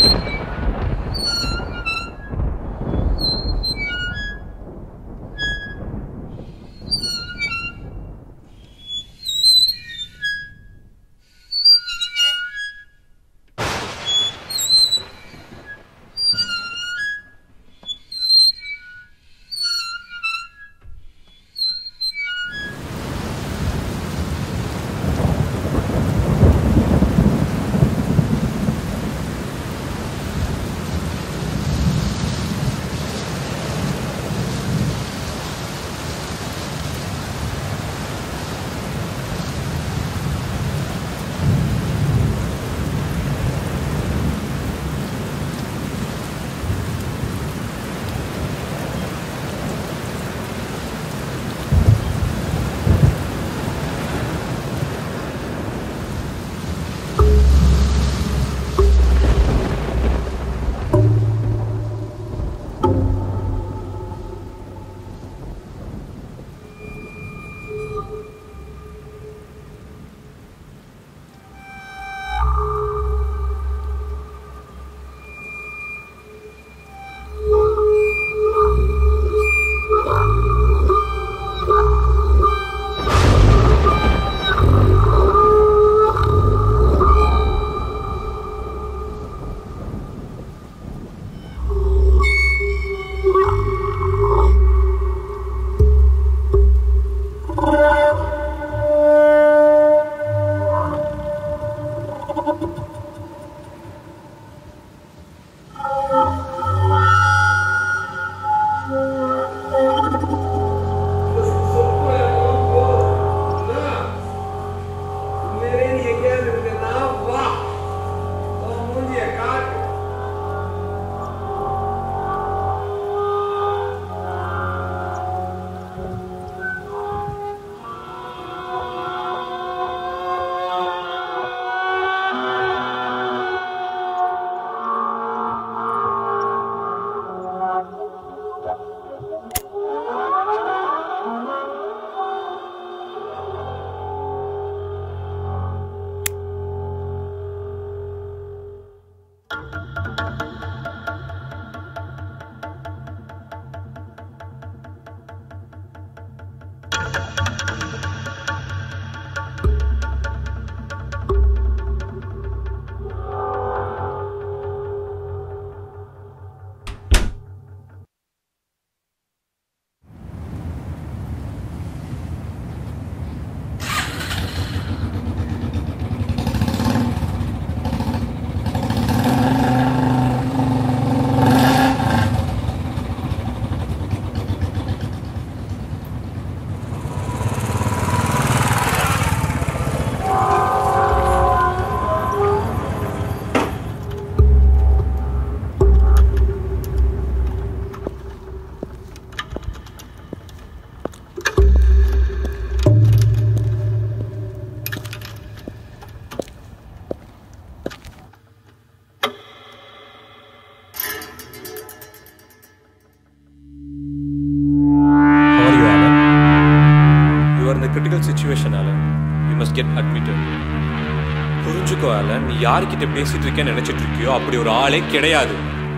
Critical situation Alan you must get admitted புரிஞ்சுக்கோ Alan நீ யார்கிட்ட பேசிட்டு இருக்கேன்னு நினைச்சிட்டு இருக்கியோ அப்படி ஒரு ஆளே கிடையாது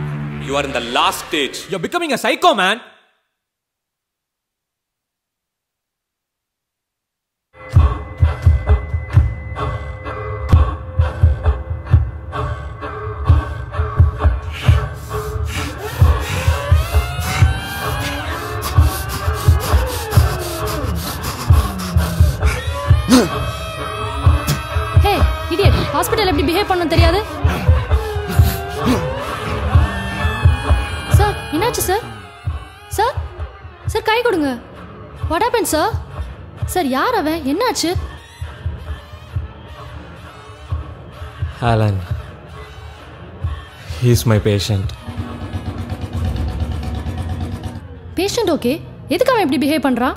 you are in the last stage you becoming a psycho man hey idiot hospital எப்படி பிஹேவ் பண்ணணும் தெரியாது சார் என்னாச்சு சார் சார் சார் கை கொடுங்க வாட் ஹேப்பன் சார் சார் யார் அவன் என்னாச்சு Alan he is my patient patient okay எதுக்கு அவன் இப்படி பிஹேவ் பண்றான்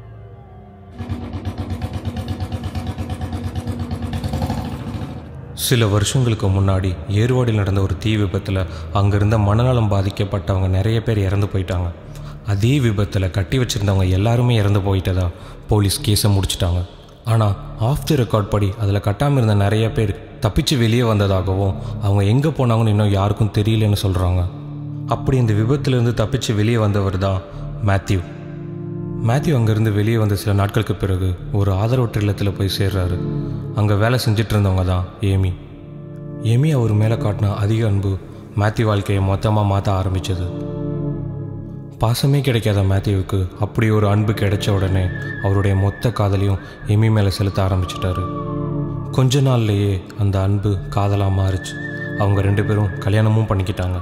சில வருஷங்களுக்கு முன்னாடி ஏர்வாடியில் நடந்த ஒரு தீ விபத்தில் அங்கிருந்த மனநலம் பாதிக்கப்பட்டவங்க நிறைய பேர் இறந்து போயிட்டாங்க அதே விபத்தில் கட்டி வச்சிருந்தவங்க எல்லாருமே இறந்து போயிட்டதா போலீஸ் கேஸை முடிச்சிட்டாங்க ஆனால் ஆஃப் தி ரெக்கார்ட் படி அதில் கட்டாமல் இருந்த நிறைய பேர் தப்பிச்சு வெளியே வந்ததாகவும் அவங்க எங்கே போனாங்கன்னு இன்னும் யாருக்கும் தெரியலன்னு சொல்கிறாங்க அப்படி இந்த விபத்துலேருந்து தப்பிச்சு வெளியே வந்தவர் தான் மேத்யூ மேத்யூ அங்கேருந்து வெளியே வந்த சில நாட்களுக்கு பிறகு ஒரு ஆதரவற்ற இல்லத்தில் போய் சேர்றாரு அங்கே வேலை செஞ்சுட்டு இருந்தவங்க தான் ஏமி ஏமி அவர் மேலே காட்டின அதிக அன்பு மேத்யூ வாழ்க்கையை மொத்தமாக மாற்ற ஆரம்பிச்சது பாசமே கிடைக்காத மேத்யூவுக்கு அப்படி ஒரு அன்பு கிடைச்ச உடனே அவருடைய மொத்த காதலையும் எமி மேலே செலுத்த ஆரம்பிச்சிட்டாரு கொஞ்ச நாள்லேயே அந்த அன்பு காதலாக மாறுச்சு அவங்க ரெண்டு பேரும் கல்யாணமும் பண்ணிக்கிட்டாங்க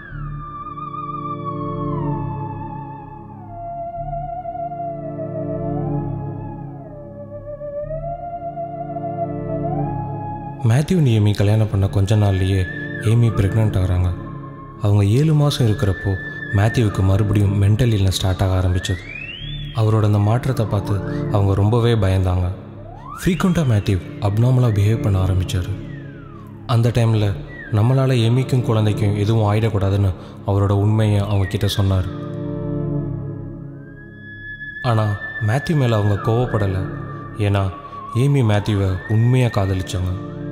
மேத்யூ ஏமி கல்யாணம் பண்ண கொஞ்ச நாள்லேயே ஏமி ப்ரெக்னென்ட் ஆகிறாங்க அவங்க ஏழு மாதம் இருக்கிறப்போ மேத்யூவுக்கு மறுபடியும் மென்டல் இல்னஸ் ஸ்டார்ட் ஆக ஆரம்பிச்சது அவரோட அந்த மாற்றத்தை பார்த்து அவங்க ரொம்பவே பயந்தாங்க ஃப்ரீக்வெண்ட்டாக மேத்யூ அப்நார்மலாக பிஹேவ் பண்ண ஆரம்பித்தார் அந்த டைமில் நம்மளால் எமிக்கும் குழந்தைக்கும் எதுவும் ஆயிடக்கூடாதுன்னு அவரோட உண்மையை அவங்க கிட்ட சொன்னார் ஆனால் மேத்யூ மேலே அவங்க கோவப்படலை ஏன்னா ஏமி மேத்யூவை உண்மையாக காதலிச்சாங்க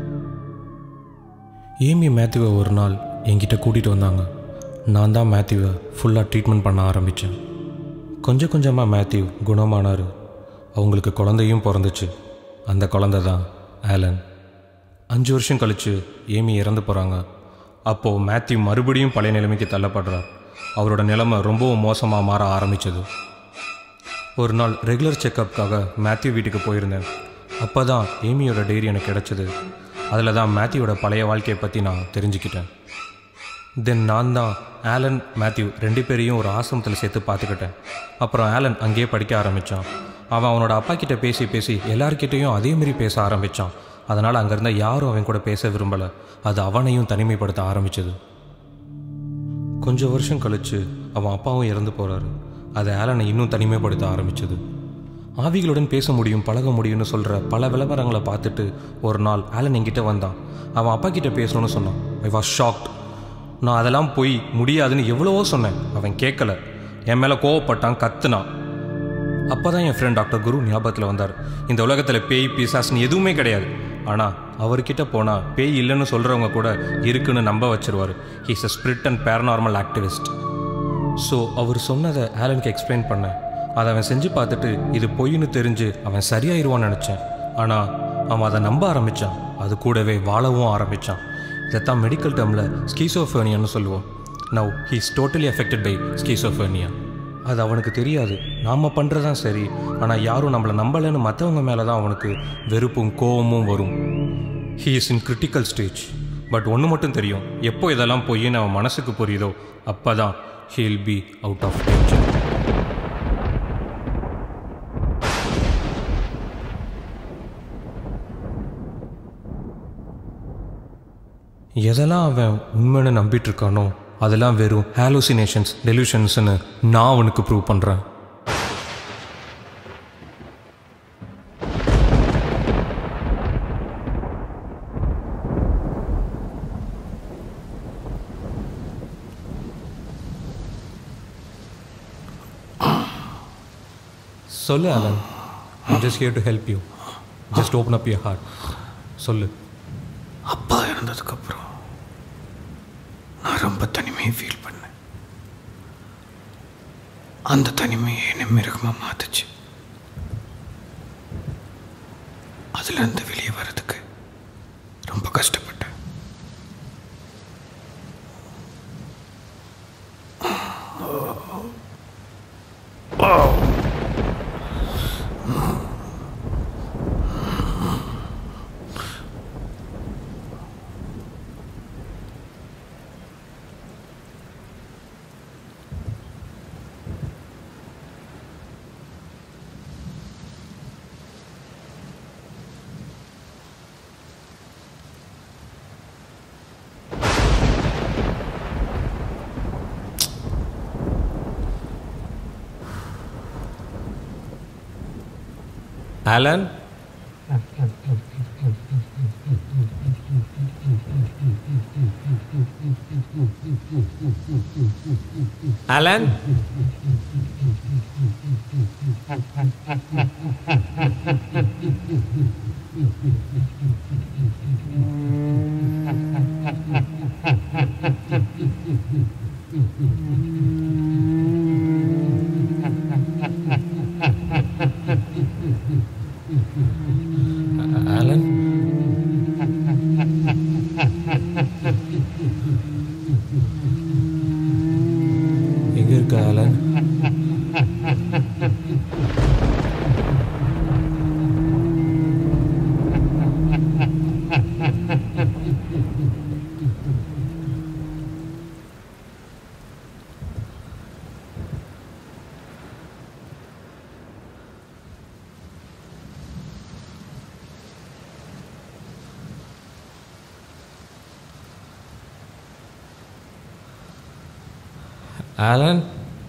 ஏமி மேத்யூவை ஒரு நாள் என்கிட்ட கூட்டிகிட்டு வந்தாங்க நான் தான் மேத்யூவை ஃபுல்லாக ட்ரீட்மெண்ட் பண்ண ஆரம்பித்தேன் கொஞ்சம் கொஞ்சமாக மேத்யூ குணமானார் அவங்களுக்கு குழந்தையும் பிறந்துச்சு அந்த குழந்தை தான் ஆலன் அஞ்சு வருஷம் கழித்து ஏமி இறந்து போகிறாங்க அப்போது மேத்யூ மறுபடியும் பழைய நிலைமைக்கு தள்ளப்படுறார் அவரோட நிலைமை ரொம்பவும் மோசமாக மாற ஆரம்பிச்சது ஒரு நாள் ரெகுலர் செக்கப்புக்காக மேத்யூ வீட்டுக்கு போயிருந்தேன் அப்போ தான் ஏமியோட டைரி எனக்கு கிடச்சிது அதில் தான் மேத்யூவோட பழைய வாழ்க்கையை பற்றி நான் தெரிஞ்சுக்கிட்டேன் தென் நான் தான் ஆலன் மேத்யூ ரெண்டு பேரையும் ஒரு ஆசிரமத்தில் சேர்த்து பார்த்துக்கிட்டேன் அப்புறம் ஆலன் அங்கேயே படிக்க ஆரம்பித்தான் அவன் அவனோட அப்பா கிட்ட பேசி பேசி எல்லார்கிட்டேயும் அதேமாரி பேச ஆரம்பித்தான் அதனால் அங்கேருந்த யாரும் அவன் கூட பேச விரும்பலை அது அவனையும் தனிமைப்படுத்த ஆரம்பிச்சது கொஞ்சம் வருஷம் கழிச்சு அவன் அப்பாவும் இறந்து போகிறாரு அது ஆலனை இன்னும் தனிமைப்படுத்த ஆரம்பிச்சது ஆவிகளுடன் பேச முடியும் பழக முடியும்னு சொல்கிற பல விளம்பரங்களை பார்த்துட்டு ஒரு நாள் ஆலன் என்கிட்ட வந்தான் அவன் அப்பா கிட்ட பேசணும்னு சொன்னான் ஐ வாஸ் ஷாக்ட் நான் அதெல்லாம் போய் முடியாதுன்னு எவ்வளவோ சொன்னேன் அவன் கேட்கல என் மேலே கோவப்பட்டான் கத்துனான் அப்போ தான் என் ஃப்ரெண்ட் டாக்டர் குரு ஞாபகத்தில் வந்தார் இந்த உலகத்தில் பேய் பிசாஸ்னு எதுவுமே கிடையாது ஆனால் அவர்கிட்ட போனால் பேய் இல்லைன்னு சொல்கிறவங்க கூட இருக்குன்னு நம்ப வச்சிருவார் he's a spirit and paranormal activist so அவர் சொன்னதை ஆலனுக்கு எக்ஸ்பிளைன் பண்ணேன் அதை அவன் செஞ்சு பார்த்துட்டு இது பொய்ன்னு தெரிஞ்சு அவன் சரியாயிருவான்னு நினச்சேன் ஆனால் அவன் அதை நம்ப ஆரம்பித்தான் அது கூடவே வாழவும் ஆரம்பித்தான் இதைத்தான் மெடிக்கல் டேர்மில் ஸ்கீசோஃபேனியான்னு சொல்லுவோம் now he's totally affected by schizophrenia அது அவனுக்கு தெரியாது நாம் பண்ணுறதான் சரி ஆனால் யாரும் நம்மளை நம்பலைன்னு மற்றவங்க மேலே தான் அவனுக்கு வெறுப்பும் கோவமும் வரும் he is in critical stage but ஒன்று மட்டும் தெரியும் எப்போ இதெல்லாம் பொய்ன்னு அவன் மனசுக்கு புரியுதோ அப்போ தான் he'll be out of danger எதெல்லாம் அவன் உண்மைன்னு நம்பிட்டு இருக்கானோ அதெல்லாம் வெறும் ஹாலோசினேஷன்ஸ் டெலியூஷன்ஸ்னு நான் அவனுக்கு ப்ரூவ் பண்ணுறேன் சொல்லு Alan just here to help you just open up your heart சொல்லு அப்பா இறந்ததுக்கப்புறம் நான் ரொம்ப தனிமையை ஃபீல் பண்ணேன் அந்த தனிமையை என்னை மிருகமாக மாத்துச்சு அதுலேருந்து வெளியே வர்றதுக்கு ரொம்ப கஷ்டப்பட்டேன் Alan? Alan? ஆலன்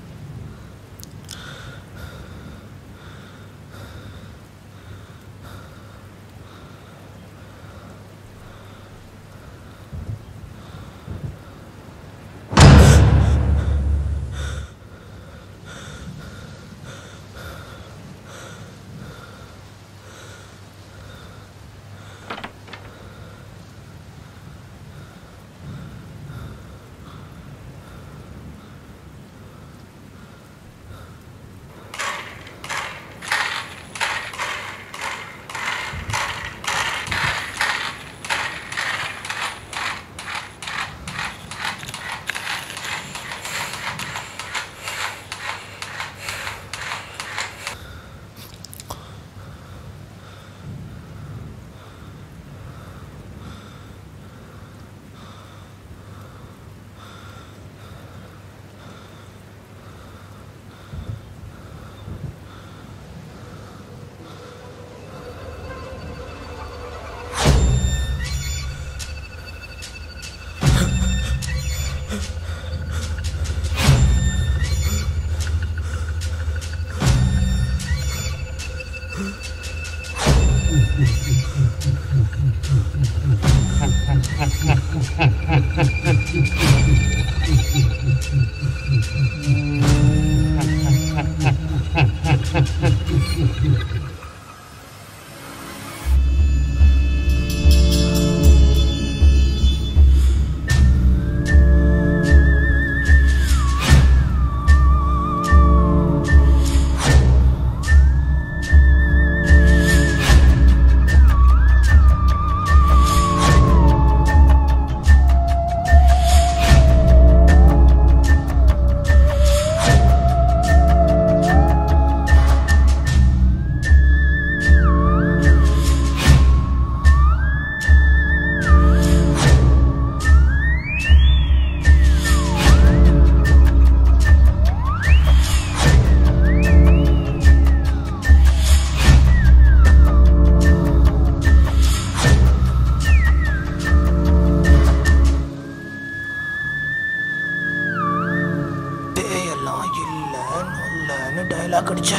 பேயெல்லாம் இல்ல நொல்லன்னு டயலாக் அடிச்ச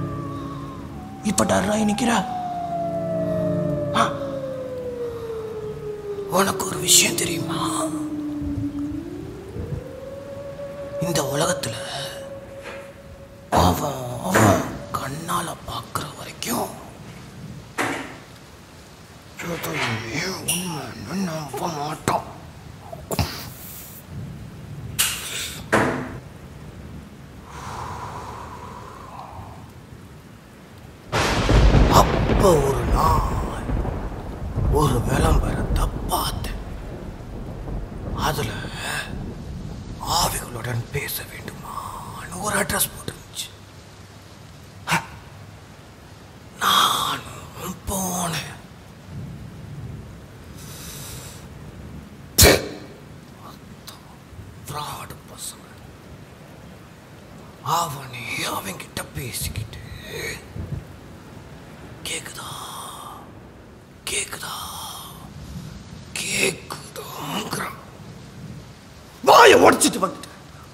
இப்ப டர்ராய் நிக்கிற ஆ? உனக்கு ஒரு விஷயம் தெரியுமா இந்த உலகத்துல அவன் அவன் கண்ணால பாக்குற வரைக்கும் எதையுமே உண்மைன்னு நம்ப மாட்டான் அப்ப ஒரு நாள் ஒரு விளம்பரத்தை பார்த்தேன் அதுல ஆவிகளுடன் பேச வேண்டுமான்னு ஒரு அட்ரஸ் போட்டுருந்துச்சு ஹ, நானும் போனேன் ஃப்ராடு பசங்க அவனே அவன்கிட்ட பேசிக்கிட்டு கேக்குதா கேக்குதா கேக்குதாங்கிறான் வாயை உடச்சிட்டு வந்துட்டேன்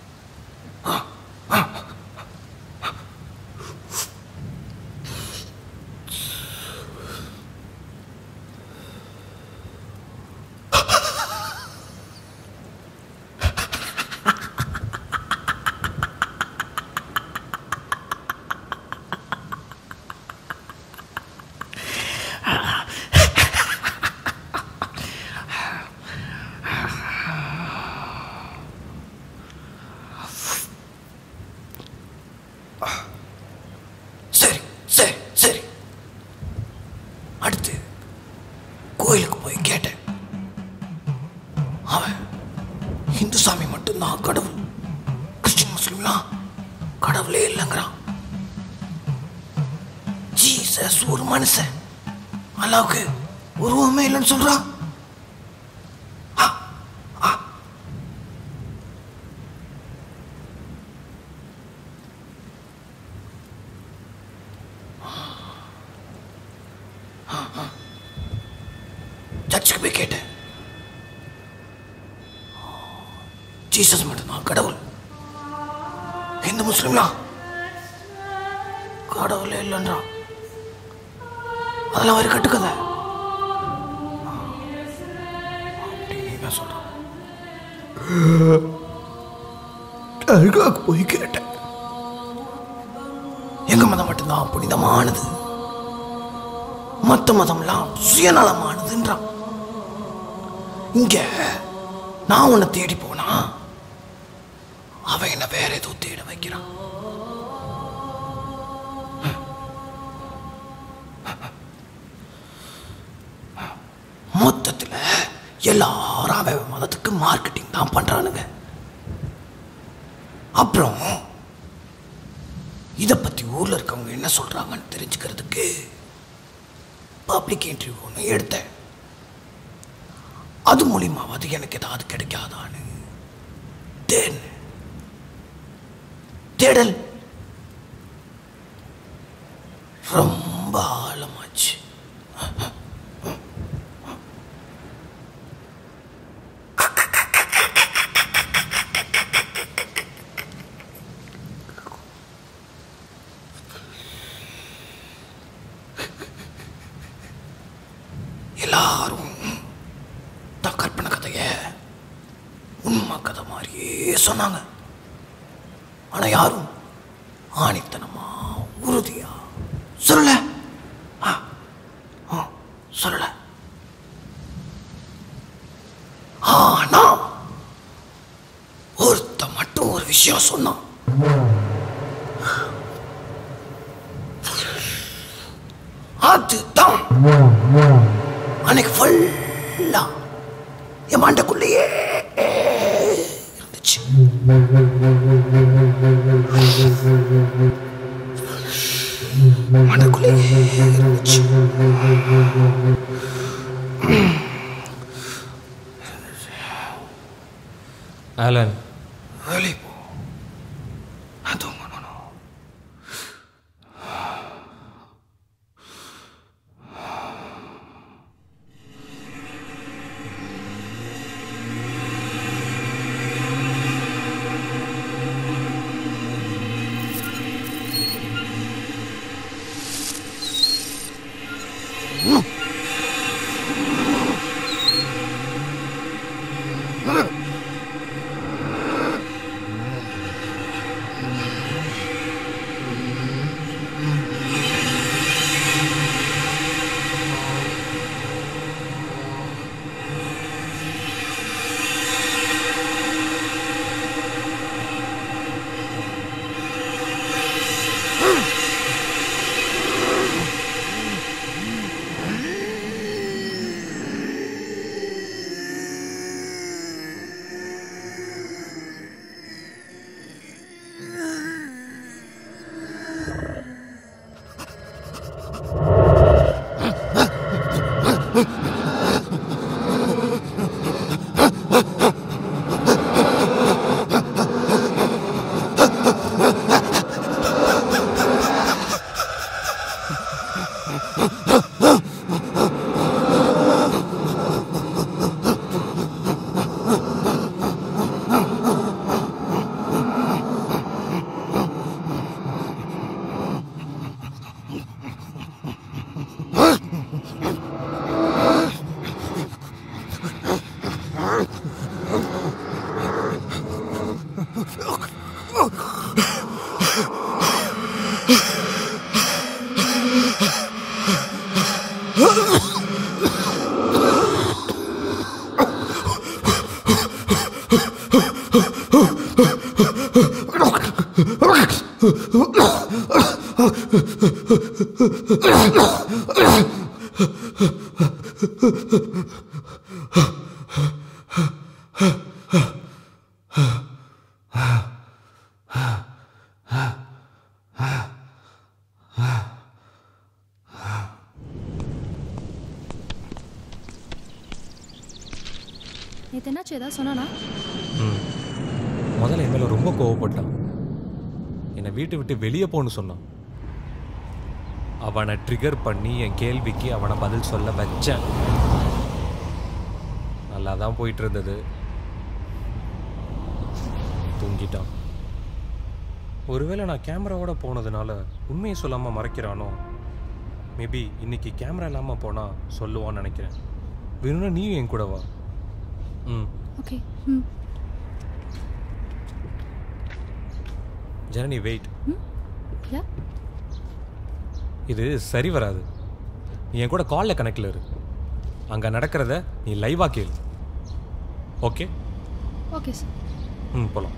சரி சரி சரி அடுத்து கோயிலுக்கு போய் கேட்டேன் அவன் இந்து சாமி மட்டும்தான் கடவுள் கிறிஸ்டின் முஸ்லிம்லாம் கடவுளே இல்லைங்கிறான் ஜீசஸ் ஒரு மனுஷன் அல்லாவுக்கு உருவமே இல்லைன்னு சொல்றான் ஆ, ஆ. சர்ச்சுக்கு போய் கேட்டேன் ஜீசஸ் மட்டும்தான் கடவுள் எந்த முஸ்லீம்லா கடவுளே இல்லைன்றான் அதெல்லாம் ஒரு கட்டுக்கதை அப்படின்னு இவன் சொல்றான் தர்காவுக்கு போய் கேட்டேன் எங்க மதம் மட்டும்தான் புனிதமானது மத்த மதம்லாம் சுயநலமானதுன்றான் இங்க நான் உன்னை தேடி போனா அவன் என்ன வேற ஏதோ தேட வைக்கிறான் மொத்தத்துல எல்லாரும் அவன் மதத்துக்கு மார்க்கெட்டிங் தான் பண்றானுங்க அப்புறம் இதை பத்தி ஊர்ல இருக்கவங்க என்ன சொல்றாங்கன்னு தெரிஞ்சுக்கிறதுக்கு பப்ளிக் இன்டர்வியூ ஒன்று எடுத்தேன் அது மூலியமாவது எனக்கு ஏதாவது கிடைக்காதான்னு தேன் தேடல் ரொம்ப ஆழமாச்சு எல்லாரும் தான் கற்பனை கதைய உண்மை கதை மாதிரியே சொன்னாங்க ஆனா யாரும் ஆணித்தனமா உறுதியா சொல்லல ஆ, ஆ, சொல்லல ஆனா ஒருத்த மட்டும் ஒரு விஷயம் சொன்னான் அதுதான் அன்னைக்கு ஃபுல்லா என் மண்டைக்குள்ளேயே இருந்துச்சு மண்டைக்குள்ளேயே இருந்துச்சு ஆலன் வேலை போ நான் தூங்கணும் நேற்று என்னாச்சு ஏதாவது சொன்னானா முதல்ல என் மேலே ரொம்ப கோவப்பட்டான் என்னை வீட்டை விட்டு வெளியே போன்னு சொன்னான் அவனை ட்ரிகர் பண்ணி என் கேள்விக்கு அவனை பதில் சொல்ல வச்சேன் நல்லா தான் போயிட்டு இருந்தது தூங்கிட்டான் ஒருவேளை நான் கேமராவோட போனதுனால உண்மையை சொல்லாமல் மறைக்கிறானோ மேபி இன்னைக்கு கேமரா இல்லாமல் போனால் சொல்லுவான்னு நினைக்கிறேன் வேணும்னா நீயும் என் கூட வா ம் ஓகே ம் ஜனனி வெயிட் யா இது சரி வராது நீ என் கூட காலில் கனெக்டில் இரு அங்கே நடக்கிறத நீ லைவாக கேளு ஓகே ஓகே சார் ம் போகலாம்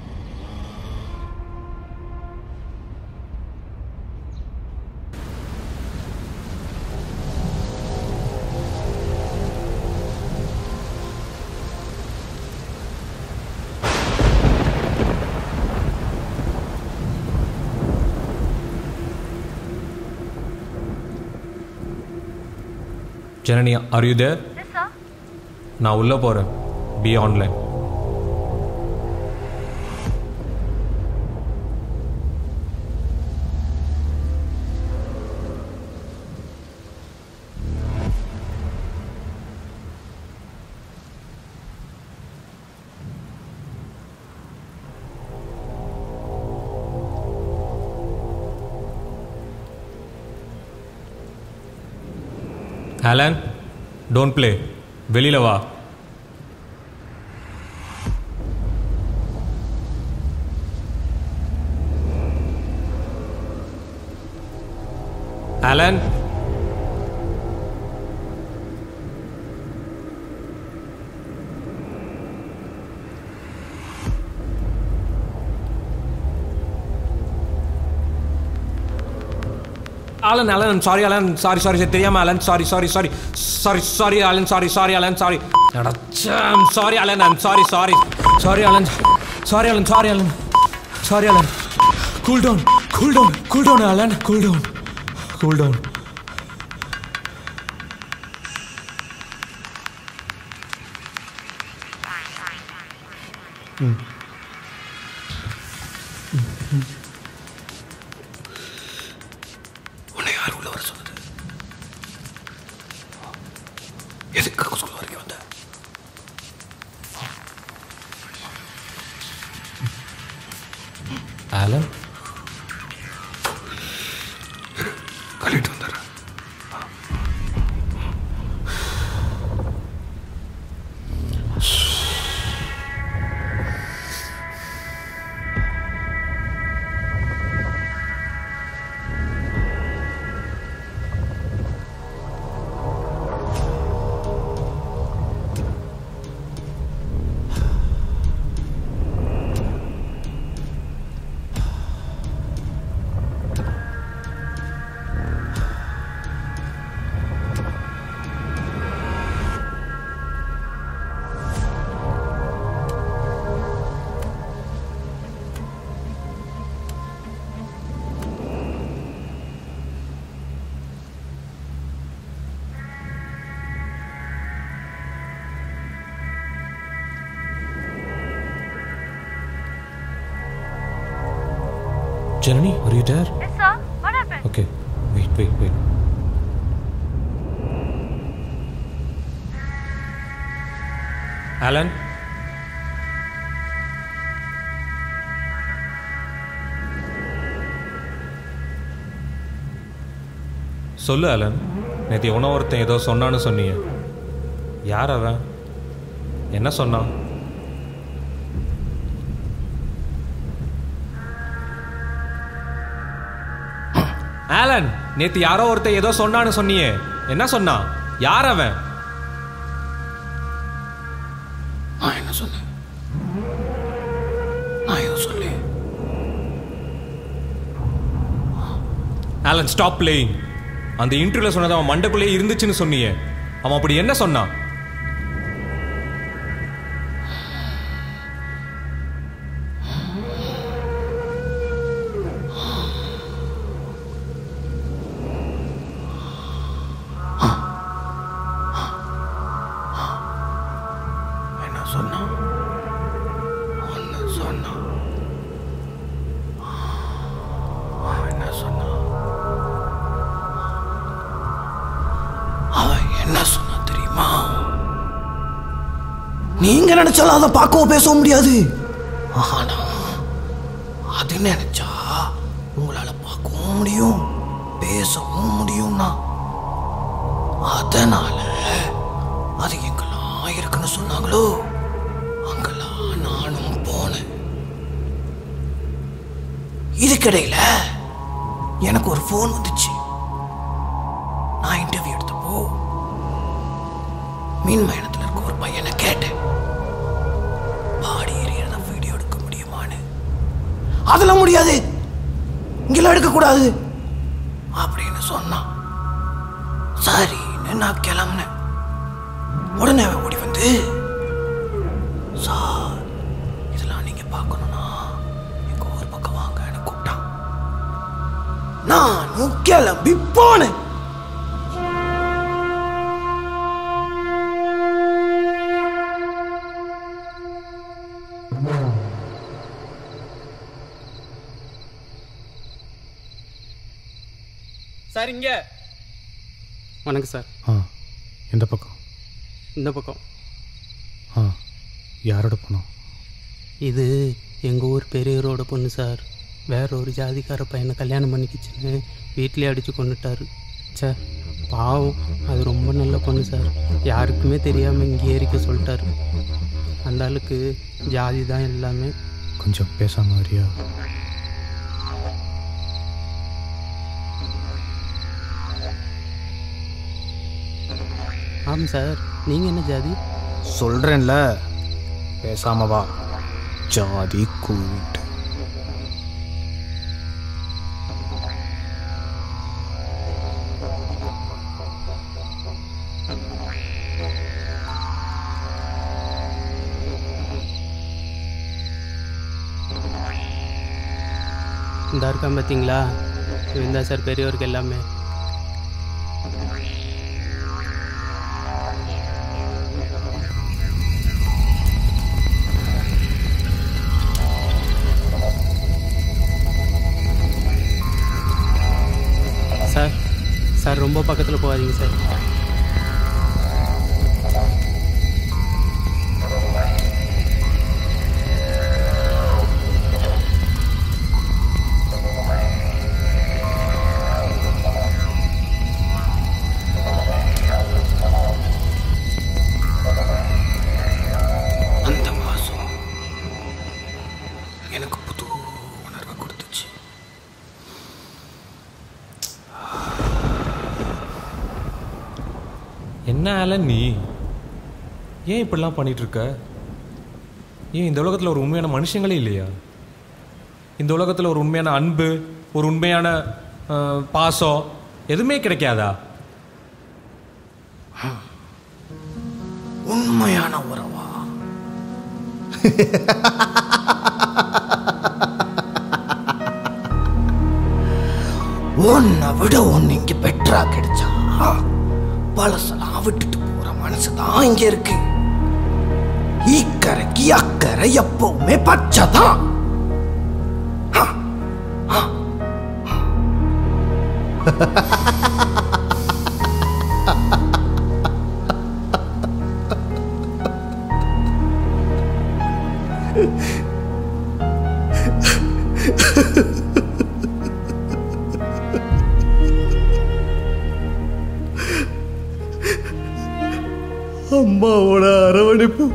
ஜனனி ஆர் யூ தேர் நான் உள்ளே போகிறேன் be online Alan don't play வெளியில் வா Alan Alan, Alan, I'm sorry, Alan. Sorry, sorry, sorry. தெரியாம Alan. Sorry, sorry, sorry. Sorry, sorry, Alan. Sorry, sorry, Alan. Sorry. அடச்சம். Sorry, Alan. I'm sorry, sorry. Sorry, Alan. Sorry, Alan. Sorry, Alan. Sorry, Alan. Cool down. Cool down. Cool down, Alan. Cool down. Cool down. உன்னை யார் உள்ள வர சொன்னது எதுக்காக school வரைக்கும் வந்த Alan? கழிட்டு வந்துடுறேன் Janani, are you there? Yes, sir. What happened? Okay. Wait, wait, wait. Alan? சொல்லு அலன் நேற்று எவனோ ஒருத்தன் ஏதோ சொன்னான்னு சொன்னீங்க யார் அவன் என்ன சொன்னான் ஆலன் நேத்து யாரோ ஒருத்தன் ஏதோ சொன்னான்னு சொன்னியே என்ன சொன்னான் யார் அவன் நான் என்ன சொன்னேன் நான் எதுவும் சொல்லி ஆலன் ஸ்டாப் பிளேயிங் அந்த இன்டர்வியூல சொன்னது அவன் மண்டைக்குள்ளேயே இருந்துச்சுன்னு சொன்னியே அவன் அப்படி என்ன சொன்னான் என்ன சொன்னான் ஒன்று சொன்னான் அவன் என்ன சொன்னான் அவன் என்ன சொன்னான் தெரியுமா நீங்க நினைச்சாலும் அதை பார்க்கவும் பேசவும் முடியாது ஆனா அது நினைச்சா உங்களால பார்க்கவும் முடியும் பேசவும் முடியும்னா அதனால அது எங்கெல்லாம் இருக்குன்னு சொன்னாங்களோ அங்கெல்லாம் நானும் போனேன் இதுக்கிடையில எனக்கு ஒரு ஃபோன் வந்துச்சு நான் இன்டர்வியூ எடுத்தப்போ மீன் மயணத்தில் இருக்க ஒரு பையனை கேட்டேன் பாடி எறிகிறத வீடியோ எடுக்க முடியுமான்னு அதெல்லாம் முடியாது இங்கெல்லாம் எடுக்கக்கூடாது அப்படின்னு சொன்னான் சரின்னு நான் கிளம்புனேன் உடனே அவன் ஓடி வந்து சார் இதெல்லாம் நீங்க பார்க்கணும்னா எங்க ஊர் பக்கம் வாங்கன்னு கூப்பிட்டான் நானும் கிளம்பி போனேன் சார் இங்க வணக்கம் சார் ஆ எந்த பக்கம் இந்த பக்கம் ஆ யாரோட பணம் இது எங்கள் ஊர் பெரியவரோட பொண்ணு சார் வேற ஒரு ஜாதிக்கார பையனை கல்யாணம் பண்ணிக்கிச்சுன்னு வீட்டிலே அடித்து கொண்டுட்டாரு ச்சே பாவம் அது ரொம்ப நல்ல பொண்ணு சார் யாருக்குமே தெரியாமல் இங்கே ஏறிக்க சொல்லிட்டாரு அந்த ஆளுக்கு ஜாதி தான் எல்லாமே கொஞ்சம் பேசாம வரியா ஆமாம் சார் நீங்கள் என்ன ஜாதி சொல்றேன்ல பேசாம வா ஜாதி கூட்டு இந்த இருக்கான் பார்த்தீங்களா இவன் தான் சார் பெரியவருக்கு எல்லாமே சார் சார் ரொம்ப பக்கத்தில் போகாதீங்க சார் அந்த வாசம் எனக்கு புது உணர்வை கொடுத்துச்சு என்ன ஆலன் நீ ஏன் இப்படிலாம் பண்ணிட்டு இருக்க ஏன் இந்த உலகத்தில் ஒரு உண்மையான மனுஷங்களே இல்லையா இந்த உலகத்தில் ஒரு உண்மையான அன்பு ஒரு உண்மையான அஹ், பாசம் எதுவுமே கிடைக்காதா உண்மையான உறவா உன்னை விட ஒன்னு இங்க பெட்டரா கிடைச்சா பழசெல்லாம் விட்டுட்டு போற மனசுதான் இங்க இருக்கு இக்கரைக்கு அக்கறை எப்பவுமே பச்சைதான் அம்மாவோட அரவணைப்பு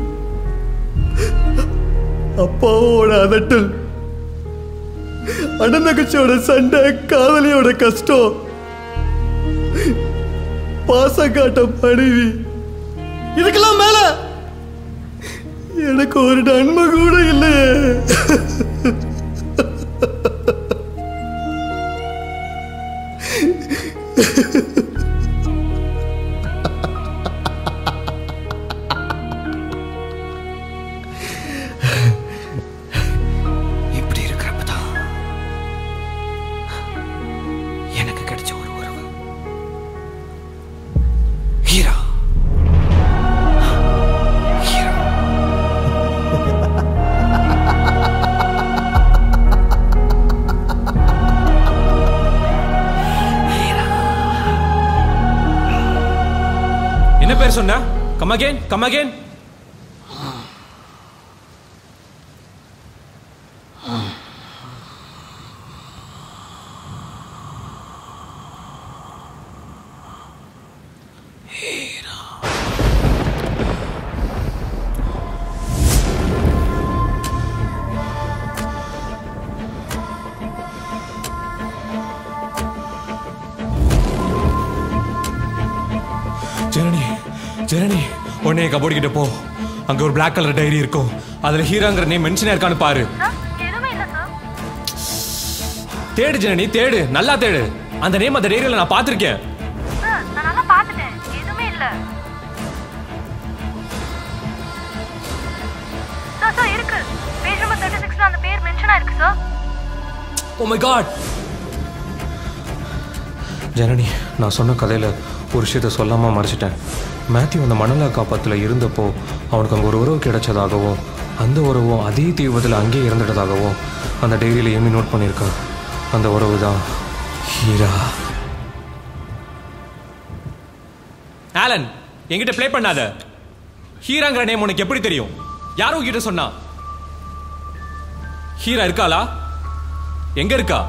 அப்பாவோட அதட்டல் அண்ணன் தங்கச்சியோட சண்டை காதலியோட கஷ்டம் பாசம் காட்ட மனைவி இதுக்கெல்லாம் மேல எனக்கு ஒரு நன்மை கூட இல்லையே இப்படி இருக்கிறப்பதான் எனக்கு கிடைச்ச ஒரு உறவு ஹீரா ஹீரா என்ன பேர் சொன்ன come again come again Janani Janani உடனே கபோர்டு கிட்ட போ அங்க ஒரு Black கலர் டைரி இருக்கும் அதுல ஹீராங்கிற நேம் மென்ஷன் இருக்கான்னு பாரு தேடு ஜனனி தேடு நல்லா தேடு அந்த நேம் அந்த டைரியில நான் பார்த்திருக்கேன் நான் நல்லா பார்த்துட்டேன் எதுவுமே இல்ல சார் சார் இருக்கு பேஜ் நம்பர் தேர்ட்டி சிக்ஸ்ல அந்த பேர் மென்ஷனா இருக்கு sir oh my God Janani நான் சொன்ன கதையில் ஒரு விஷயத்த சொல்லாமல் மறைச்சிட்டேன் மேத்யூ அந்த மணலா காப்பத்தில் இருந்தப்போ அவனுக்கு அங்கே ஒரு உறவு கிடைச்சதாகவும் அந்த உறவும் அதே தீவிரத்தில் அங்கேயே இறந்துட்டதாகவும் அந்த டைரியில் எம்மி நோட் பண்ணியிருக்கா அந்த உறவு தான் ஹீரா ஆலன் என்கிட்ட ப்ளே பண்ணாத ஹீராங்கிற நேம் உனக்கு எப்படி தெரியும் யாரும் உன்கிட்ட சொன்னா ஹீரா இருக்காளா எங்க இருக்கா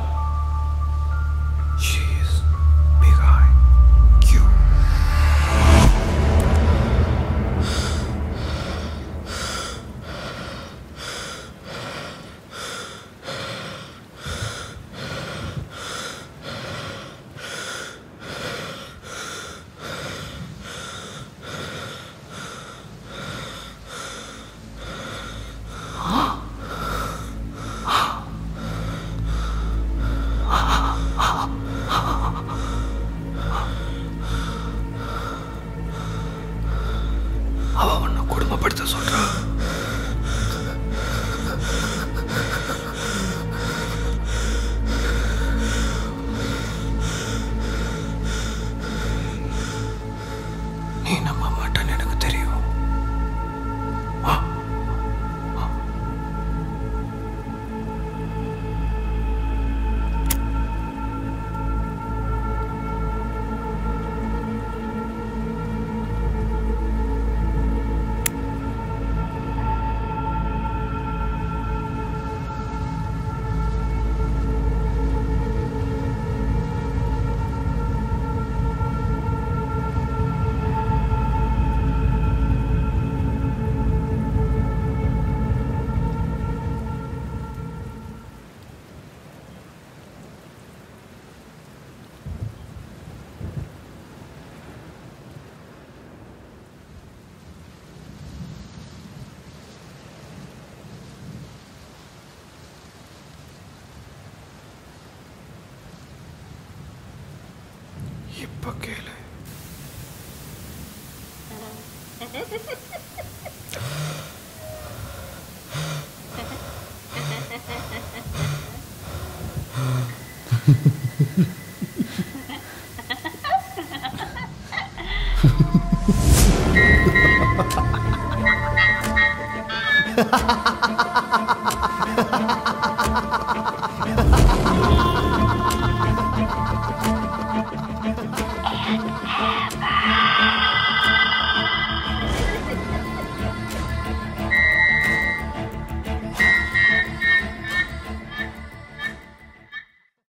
அவ உன்னை குடும்பப்படுத்த சொல்றா நீ நம்ப மாட்டேன்னு எனக்கு தெரியும் இப்ப கேளு ஆ